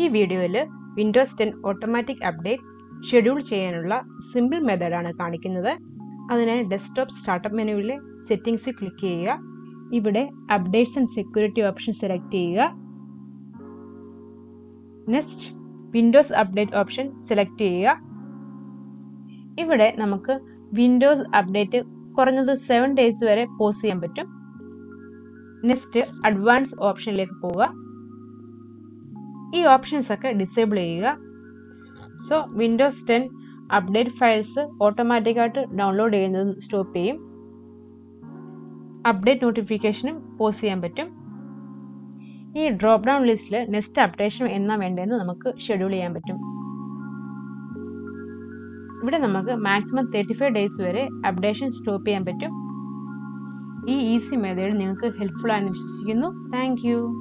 ഈ വീഡിയോയിൽ Windows ten automatic updates schedule ചെയ്യാനുള്ള സിമ്പിൾ മെത്തേഡാണ് കാണിക്കുന്നത് അതിനായി ഡെസ്ക്ടോപ്പ് സ്റ്റാർട്ടപ്പ് മെനുവിലെ സെറ്റിംഗ്സിൽ ക്ലിക്ക് ചെയ്യുക ഇവിടെ updates and security option select ചെയ്യുക next Windows update option select ചെയ്യുക ഇവിടെ നമുക്ക് വിൻഡോസ് അപ്ഡേറ്റ് കുറഞ്ഞത് സെവൻ ഡേയ്സ് വരെ പോസ് ചെയ്യാൻ പറ്റും നെക്സ്റ്റ് അഡ്വാൻസ് ഓപ്ഷനിലേക്ക് പോവുക ഈ ഓപ്ഷൻസ് ഒക്കെ ഡിസേബിൾ ചെയ്യുക so Windows ten update files ഓട്ടോമാറ്റിക്കായിട്ട് ഡൗൺലോഡ് ചെയ്യുന്നത് സ്റ്റോപ്പ് ചെയ്യും അപ്ഡേറ്റ് നോട്ടിഫിക്കേഷനും പോസ് ചെയ്യാൻ പറ്റും ഈ ഡ്രോപ്പ് ഡൗൺ ലിസ്റ്റിൽ നെക്സ്റ്റ് അപ്ഡേഷൻ എന്നാ വേണ്ടതെന്ന് നമുക്ക് ഷെഡ്യൂൾ ചെയ്യാൻ പറ്റും ഇവിടെ നമുക്ക് മാക്സിമം തേർട്ടി ഫൈവ് ഡേയ്സ് വരെ അപ്ഡേഷൻ സ്റ്റോപ്പ് ചെയ്യാൻ പറ്റും ഈ ഈസി മെത്തേഡ് നിങ്ങൾക്ക് ഹെൽപ്ഫുൾ ആണെന്ന് വിശ്വസിക്കുന്നു താങ്ക്